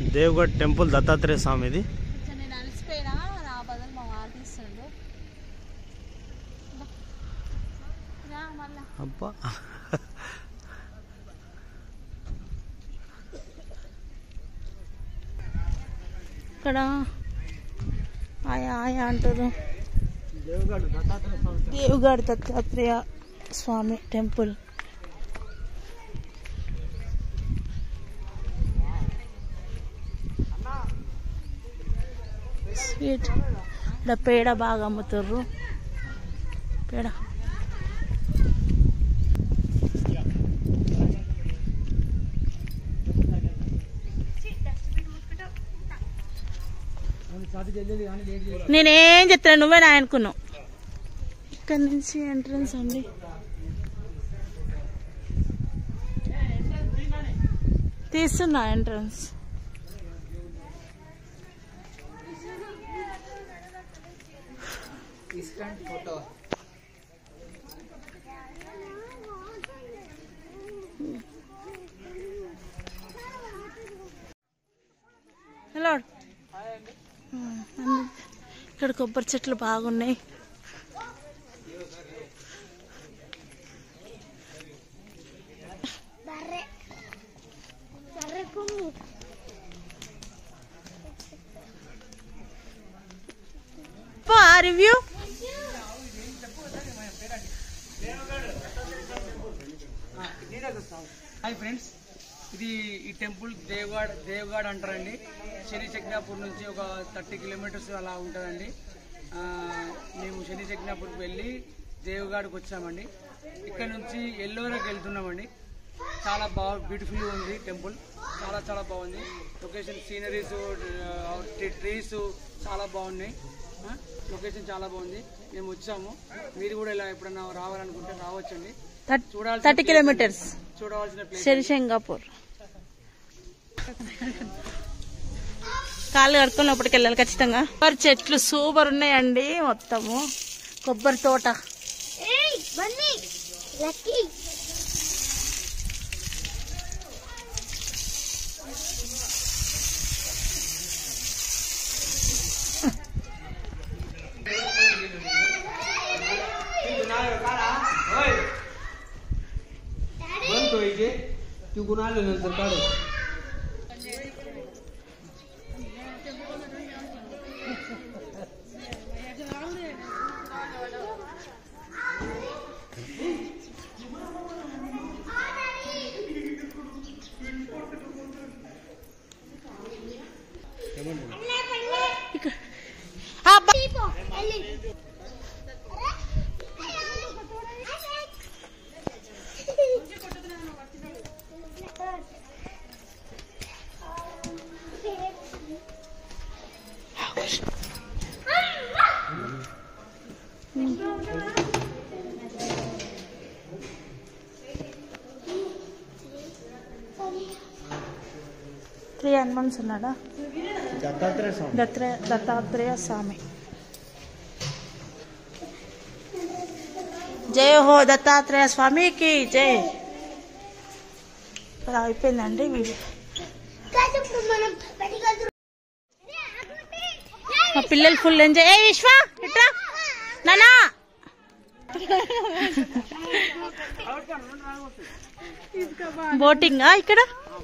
Devgadh temple Dattatreya స్వామిది కొంచెం నేను అలసిపోయినా నా బదులు మా వారు తీస్తుండు రా మళ్ళా అబ్బా ఇక్కడ ఆయా ఆయా అంటారు దేవగఢ్ దత్తాత్రేయ స్వామి దేవుగాడి దత్తాత్రేయ స్వామి టెంపుల్ స్వీట్ ఇక్కడ పేడ బాగా అమ్ముతుర్రు పేడ నేనేం చెప్తాను నువ్వే నా అనుకున్నావు ఇక్కడ నుంచి ఎంట్రన్స్ అండి తీస్తున్నా ఎంట్రన్స్ హలో ఇక్కడ కొబ్బరి చెట్లు బాగున్నాయి రివ్యూ హాయ్ ఫ్రెండ్స్ ఇది ఈ టెంపుల్ దేవగాడ్ దేవగాడ్ అంటారండి శని చక్నాపూర్ నుంచి ఒక థర్టీ కిలోమీటర్స్ అలా ఉంటుందండి ఆ, మేము శని చక్నాపూర్కి వెళ్ళి దేవగాడ్కి వచ్చామండి ఇక్కడ నుంచి ఎల్లోరకు వెళ్తున్నామండి చాలా బాగా బ్యూటిఫుల్గా ఉంది టెంపుల్ చాలా చాలా బాగుంది లొకేషన్ సీనరీస్ ట్రీస్ చాలా బాగున్నాయి ఆ, లొకేషన్ చాలా బాగుంది మేము వచ్చాము మీరు కూడా ఇలా ఎప్పుడన్నా రావాలనుకుంటే రావచ్చండి చూడాల్సిన థర్టీ కిలోమీటర్స్ చూడవలసిన ప్లేస్ శరిశంగాపూర్ కాళ్ళు కడుక్కొని లోపలికి వెళ్ళాలి ఖచ్చితంగా కొబ్బరి చెట్లు సూపర్ ఉన్నాయండి మొత్తము కొబ్బరి తోట तू कुणाला नंतर काढ ఆ, బ- త్రీ హనుమాన్స్ ఉన్నాడా దత్తాత్రేయ స్వామి దత్రే దత్తాత్రేయ స్వామి జయ హో దత్తాత్రేయ స్వామికి జై ఇక్కడ అయిపోయిందండి వీడియో మా పిల్లలు ఫుల్ ఎంజాయ్ ఏ విశ్వ ఇట్రా నానా బోటింగా ఇక్కడ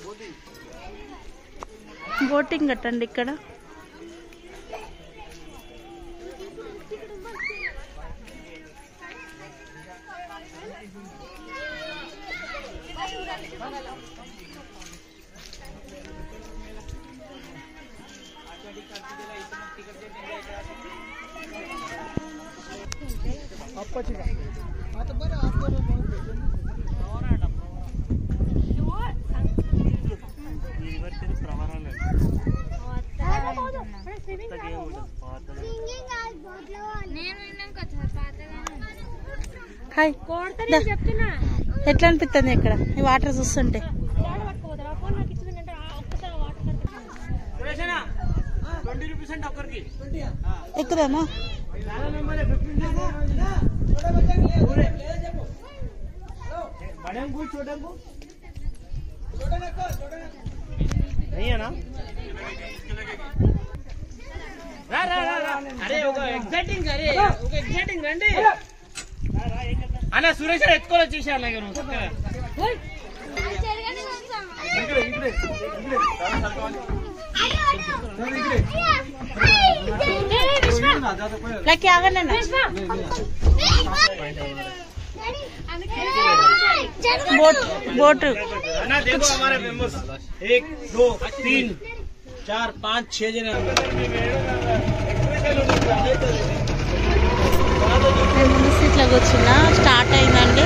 బోటింగ్ కట్టండి ఇక్కడ హాయ్ దా. ఎట్లా అనిపిస్తుంది ఇక్కడ ఈ వాటర్ చూస్తుంటే ట్వంటీ రూపీస్ అంటే ఒక్కరికి ఎక్కుదామా అయ్యానా రా రా రా రా అరే ఒక ఎగ్జైటింగ్ అరే ఒక ఎగ్జైటింగ్ రండి అన్న సురేష్ ఎత్తుకొని వచ్చేసి అన్న ఇక నువ్వు చక్కగా. లక్కీ ఆగండి అన్న బోట్ బోట్ अन्ना देखो हमारे मेंबर्स एक दो तीन चार पाँच छह जने నేను ముందు సీట్లోకి వచ్చిన స్టార్ట్ అయిందండి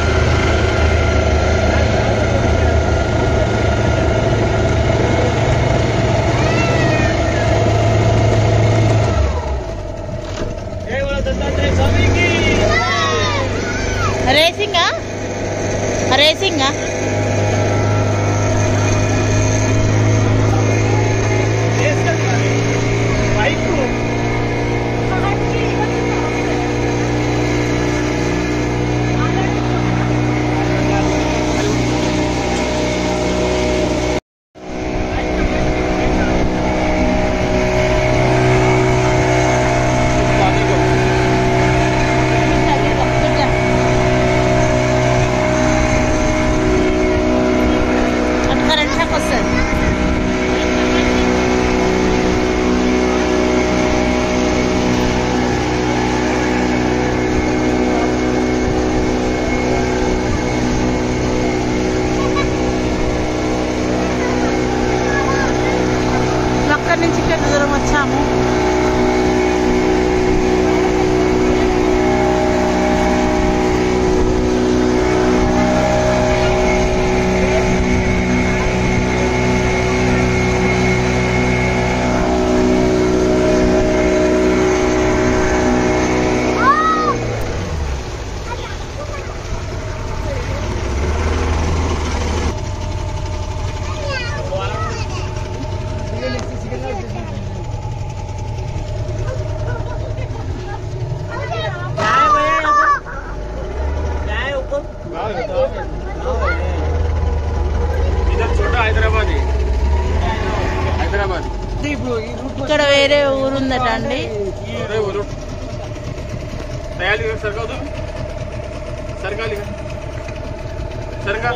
जय बोलो दत्तात्रेय स्वामी की రేసింగా రేసింగా बाइक को అటు కరెంట్ షాక్ వస్తుంది అక్కడి నుంచి ఇక్కడ దూరం వచ్చాము इधर छोटा हैदराबाद है हैदराबाद ఇప్పుడు ఈ రూట్ ఇక్కడ వేరే ఊరుందట అండి अरे वो लोग तैयारी कर सरका दो सरका लिखा सरका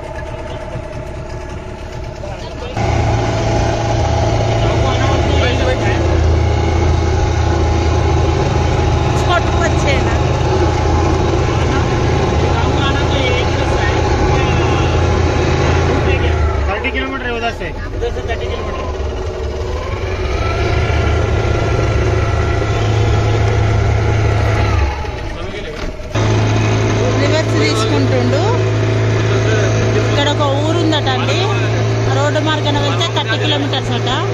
కొట్టుకొచ్చేనా थर्टी किलोमीटर है उधर से उधर से थर्टी किलोमीटर రివర్స్ తీసుకుంటుండు ఇక్కడ ఒక ఊరు ఉందట అండి రోడ్డు మార్గాన వెళ్తే థర్టీ కిలోమీటర్స్ అట